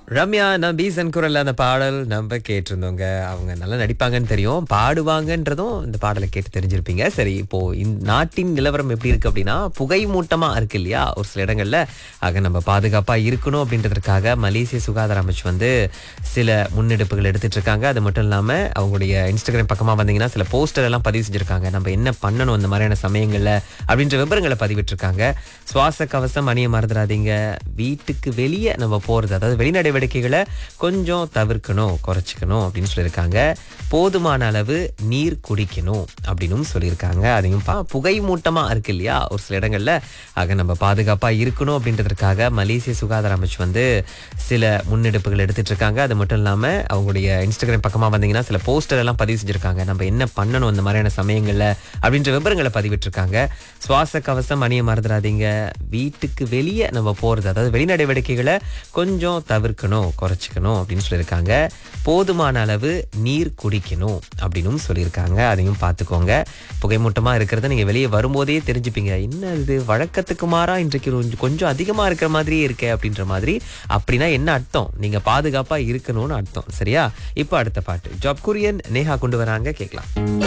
ரம்யா நான் பீசன் குரல்ல அந்த பாடல் நம்ம கேட்டிருந்தோங்க அவங்க நல்லா நடிப்பாங்கன்னு தெரியும் பாடுவாங்கன்றதும் இந்த பாடலை கேட்டு தெரிஞ்சிருப்பீங்க சரி இப்போ இந்த நாட்டின் நிலவரம் எப்படி இருக்கு அப்படின்னா புகை மூட்டமா இருக்கு இல்லையா ஒரு சில இடங்கள்ல ஆக நம்ம பாதுகாப்பா இருக்கணும் அப்படின்றதுக்காக மலேசிய சுகாதார அமைச்சு வந்து சில முன்னெடுப்புகள் எடுத்துட்டு இருக்காங்க அது மட்டும் இல்லாம அவங்களுடைய இன்ஸ்டாகிராம் பக்கமா வந்தீங்கன்னா சில போஸ்டர் எல்லாம் பதிவு செஞ்சிருக்காங்க நம்ம என்ன பண்ணணும் இந்த மாதிரியான சமயங்கள்ல அப்படின்ற விவரங்களை பதிவிட்டிருக்காங்க சுவாச கவசம் அணிய மறந்துடாதீங்க வீட்டுக்கு வெளியே நம்ம போறது அதாவது வெளிநடவடிக்கைகளை கொஞ்சம் தவிர்க்கணும் குறைச்சிக்கணும் அப்படின்னு சொல்லியிருக்காங்க போதுமான அளவு நீர் குடிக்கணும் அப்படின்னு சொல்லியிருக்காங்க அதையும் பா- புகை மூட்டமா இருக்கு இல்லையா ஒரு சில இடங்கள்ல ஆக நம்ம பாதுகாப்பா இருக்கணும் அப்படின்றதுக்காக மலேசிய சுகாதார அமைச்சு வந்து சில முன்னெடுப்புகள் எடுத்துட்டு இருக்காங்க அது மட்டும் இல்லாம அவங்களுடைய இன்ஸ்டாகிராம் பக்கமா வந்தீங்கன்னா சில போஸ்டர் எல்லாம் பதிவு செஞ்சிருக்காங்க நம்ம என்ன பண்ணணும் இந்த மாதிரியான சமயங்கள்ல அப்படின்ற விவரங்களை பதிவிட்டிருக்காங்க சுவாச கவசம் அணிய மறந்துடாதீங்க வீட்டுக்கு வெளியே நம்ம போறது அதாவது வெளிநடவடிக்கைகளை கொஞ்சம் தவிர்க்கணும் குறைச்சிக்கணும் அப்படின்னு சொல்லியிருக்காங்க போதுமான அளவு நீர் குடிக்கணும் அப்படின்னு சொல்லியிருக்காங்க அதையும் பார்த்துக்கோங்க புகைமூட்டமா இருக்கிறத நீங்க வெளியே வரும்போதே தெரிஞ்சுப்பீங்க என்ன இது வழக்கத்துக்கு மாறா இன்றைக்கு கொஞ்சம் கொஞ்சம் அதிகமா இருக்கிற மாதிரியே இருக்கே அப்படின்ற மாதிரி அப்படின்னா என்ன அர்த்தம் நீங்க பாதுகாப்பா இருக்கணும்னு அர்த்தம் சரியா இப்போ அடுத்த பாட்டு ஜாப் குரியன் நேஹா கொண்டு வராங்க கேட்கலாம்